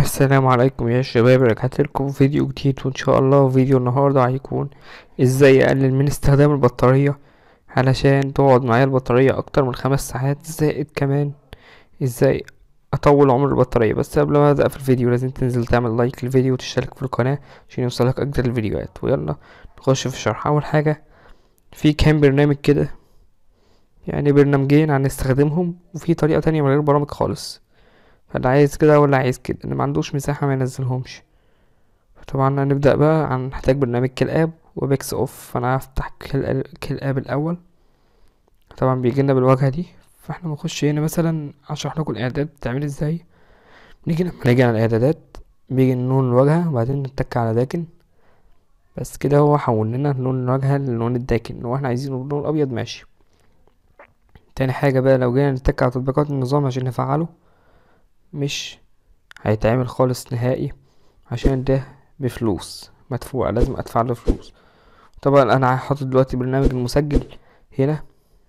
السلام عليكم يا شباب رجعت لكم فيديو جديد وان شاء الله فيديو النهارده هيكون ازاي اقلل من استخدام البطارية علشان تقعد معايا البطارية اكتر من خمس ساعات زائد كمان ازاي اطول عمر البطارية بس قبل ما ابدا في الفيديو لازم تنزل تعمل لايك للفيديو وتشترك في القناة عشان يوصلك اجدد الفيديوهات ويلا نخش في الشرح اول حاجة في كام برنامج كده يعني برنامجين هنستخدمهم وفي طريقة تانية من غير برامج خالص فاللي عايز كده ولا عايز كده اللي ما عندوش مساحة ما ينزلهمش طبعا هنبدأ بقى هنحتاج برنامج كل اب وبيكس اوف فانا هفتح كل كل اب الاول طبعا بيجيلنا بالواجهة دي فاحنا بنخش هنا مثلا اشرح لكم الاعداد بتعمل ازاي نيجي لما نيجي على الاعدادات بيجي لون الواجهة وبعدين نتك على داكن بس كده هو حول لنا لون الواجهة للون الداكن لو احنا عايزين اللون الابيض ماشي تاني حاجة بقى لو جينا نتك على تطبيقات النظام عشان نفعله مش هيتعمل خالص نهائي عشان ده بفلوس مدفوع لازم ادفع له فلوس طبعا انا حاطط دلوقتي برنامج المسجل هنا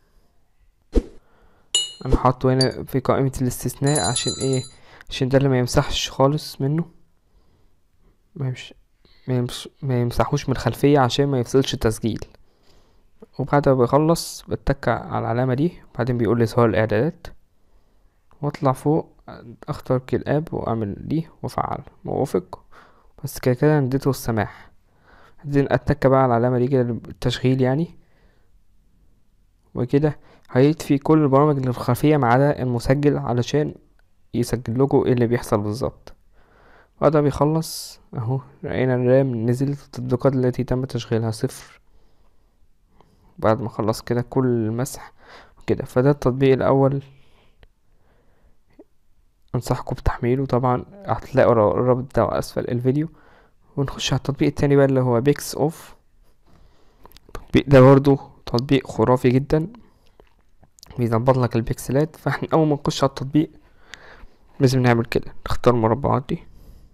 انا حاطه هنا في قائمة الاستثناء عشان ايه عشان ده اللي ما يمسحش خالص منه ما يمش ما, يمش ما يمسحوش من الخلفية عشان ما يفصلش التسجيل وبعد ما بخلص بتك على العلامة دي وبعدين بيقول لي ظهر الاعدادات واطلع فوق اختار كل اب واعمل دي وافعل موافق بس كده كده اديته السماح بعدين اتك بقى على العلامه دي كده التشغيل يعني وكده هيطفي كل البرامج اللي في الخلفيه ما عدا المسجل علشان يسجل لكم ايه اللي بيحصل بالظبط بعد ما بيخلص اهو لقينا الرام نزل التطبيقات التي تم تشغيلها صفر بعد ما خلص كده كل المسح وكده فده التطبيق الاول انصحكم بتحميله طبعا هتلاقوا الرابط بتاعه اسفل الفيديو ونخش على التطبيق التاني بقى اللي هو بيكس اوف التطبيق ده برضو تطبيق خرافي جدا بيظبط لك البكسلات فاحنا اول ما نخش على التطبيق لازم نعمل كده نختار المربعات دي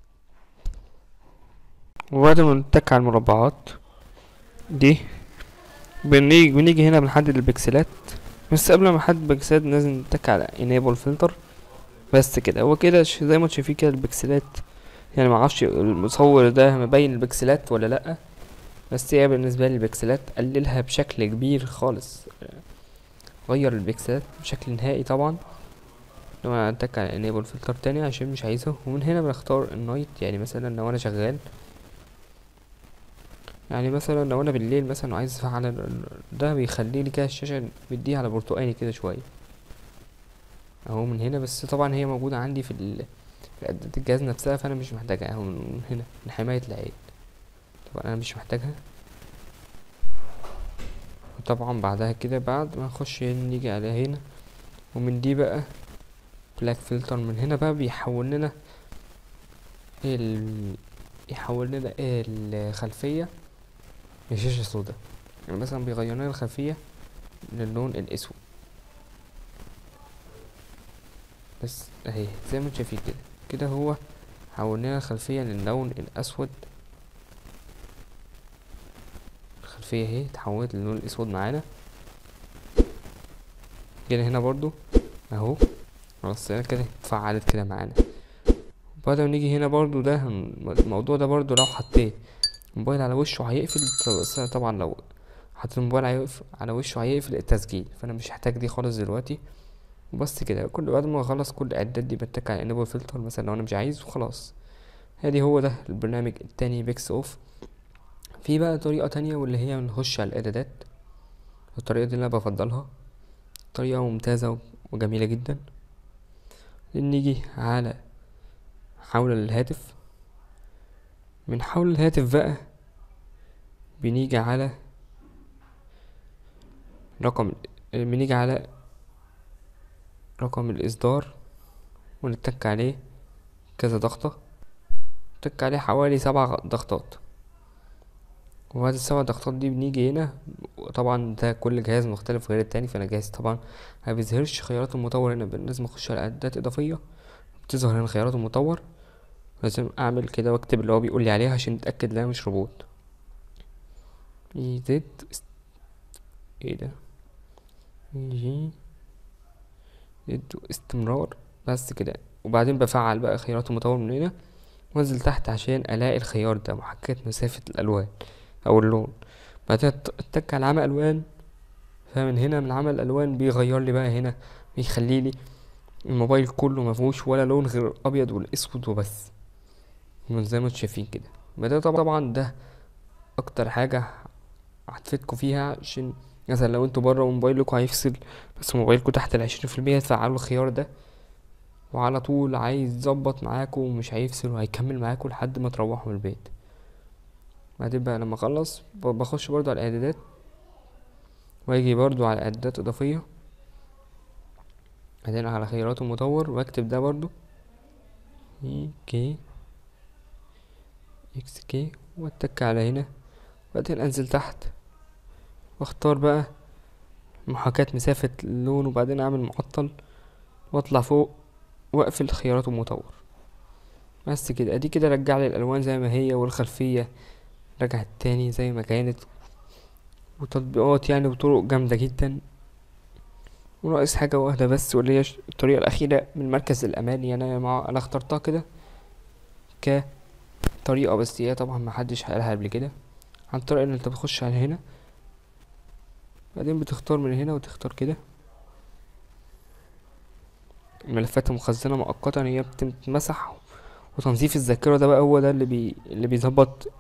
وبعد ما نتك على المربعات دي بنيجي بنيجي هنا بنحدد البكسلات بس قبل ما نحدد البكسلات لازم نتك على enable filter بس كده هو كده زي ما شايفين كده البكسلات يعني معرفش المصور ده مبين البكسلات ولا لا بس هي بالنسبه لي البكسلات قللها بشكل كبير خالص غير البكسلات بشكل نهائي طبعا لو انا اتك على enable filter تاني عشان مش عايزه ومن هنا بنختار النايت يعني مثلا لو انا شغال يعني مثلا لو انا بالليل مثلا عايز افعل ده بيخلي لي كده الشاشه بيديها على برتقاني كده شويه اهو من هنا بس طبعا هي موجودة عندي في ال في اعدادات الجهاز نفسها فانا مش محتاجها اهو من هنا من حماية العين طبعا انا مش محتاجها وطبعا بعدها كده بعد ما نخش نيجي على هنا ومن دي بقى بلاك فلتر من هنا بقى بيحول لنا ال يحول لنا الخلفية لشاشة سودا يعني مثلا بيغير لنا الخلفية للون الاسود بس اهي زي ما انتم شايفين كده كده هو حول لنا الخلفيه للون الاسود الخلفيه اهي اتحولت للون الاسود معانا كده هنا برضو اهو خلاص كده اتفعلت كده معانا بعد ما نيجي هنا برضو ده الموضوع ده برضو لو حطيت الموبايل على وشه هيقفل بس طبعا لو حطيت الموبايل على وشه هيقفل التسجيل فانا مش هحتاج دي خالص دلوقتي وبس كده كل بعد ما اخلص كل الاعداد دي بتك على انيبل فلتر مثلا لو انا مش عايز وخلاص ادي هو ده البرنامج التاني بيكس اوف في بقى طريقة تانية واللي هي نخش على الاعدادات الطريقة دي اللي انا بفضلها طريقة ممتازة وجميلة جدا نيجي على حول الهاتف من حول الهاتف بقى بنيجي على رقم بنيجي على رقم الإصدار ونتك عليه كذا ضغطة نتك عليه حوالي سبع ضغطات وبعد السبع ضغطات دي بنيجي هنا طبعا ده كل جهاز مختلف غير التاني فانا جهاز طبعا مبيظهرش خيارات المطور هنا لازم اخش على اعدادات اضافية بتظهر هنا خيارات المطور لازم اعمل كده واكتب اللي هو بيقول لي عليها عشان اتاكد ان انا مش روبوت اي زد ايه ده جي زد استمرار بس كده وبعدين بفعل بقى خيارات المطور من هنا وانزل تحت عشان الاقي الخيار ده محاكاة مسافة الالوان او اللون بعدين اتك على عمل الوان فمن هنا من عمل الالوان بيغير لي بقى هنا بيخلي لي الموبايل كله مفيهوش ولا لون غير الابيض والاسود وبس من زي ما انتوا شايفين كده ده طبعا ده اكتر حاجة هتفيدكوا فيها عشان مثلا لو انتوا بره وموبايلكوا هيفصل بس موبايلكوا تحت العشرين في المية تفعلوا الخيار ده وعلى طول عايز يظبط معاكوا ومش هيفصل وهيكمل معاكوا لحد ما تروحوا من البيت بعدين بقى لما اخلص بخش برضو على الاعدادات واجي برضو على اعدادات اضافية بعدين على خيارات المطور واكتب ده برضو اي كي اكس كي واتك على هنا وبعدين انزل تحت واختار بقى محاكاة مسافة اللون وبعدين اعمل معطل واطلع فوق واقفل خيارات المطور بس كده ادي كده رجع لي الالوان زي ما هي والخلفية رجعت تاني زي ما كانت وتطبيقات يعني بطرق جامدة جدا وناقص حاجة واحدة بس واللي هي الطريقة الأخيرة من مركز الأمان يعني أنا مع أنا اخترتها كده كطريقة بس هي طبعا محدش قالها قبل كده عن طريق ان انت بتخش على هنا بعدين بتختار من هنا وتختار كده الملفات المخزنة مؤقتا هي بتتمسح وتنظيف الذاكرة ده بقى هو ده اللي بي اللي بيظبط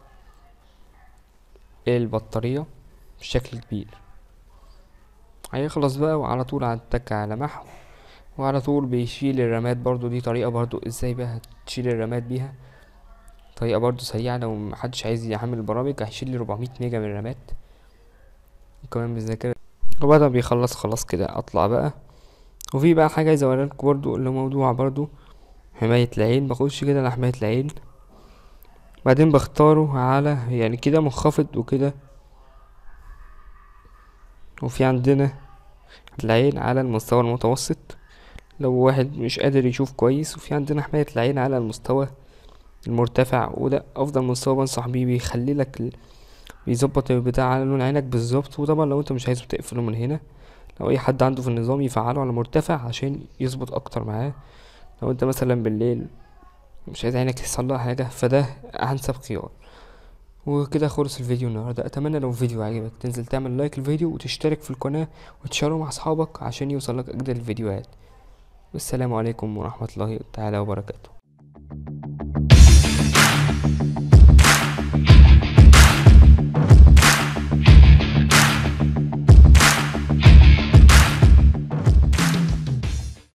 البطارية بشكل كبير هيخلص بقى وعلى طول هتك على محو وعلى طول بيشيل الرامات برضو دي طريقة برضو ازاي بقى تشيل الرامات بيها طريقة برضو سريعة لو محدش عايز يحمل البرامج هيشيل لي 400 ميجا من الرامات وكمان بالذاكرة وبعد ما بيخلص خلاص كده اطلع بقى وفي بقى حاجة عايز اوريها لكم برضو اللي موضوع برضو حماية العين بخش كده على حماية العين بعدين بختاره على يعني كده منخفض وكده وفي عندنا العين على المستوى المتوسط لو واحد مش قادر يشوف كويس وفي عندنا حماية العين على المستوى المرتفع وده افضل مستوى بنصح بيه بيخلي لك ال... بيظبط البتاع على لون عينك بالظبط وطبعا لو انت مش عايزه تقفله من هنا لو اي حد عنده في النظام يفعله على مرتفع عشان يظبط اكتر معاه لو انت مثلا بالليل مش عايز عينك يحصل لها حاجه فده انسب خيار وكده خلص الفيديو النهارده اتمنى لو الفيديو عجبك تنزل تعمل لايك الفيديو وتشترك في القناه وتشاره مع اصحابك عشان يوصلك اجدد الفيديوهات والسلام عليكم ورحمه الله تعالى وبركاته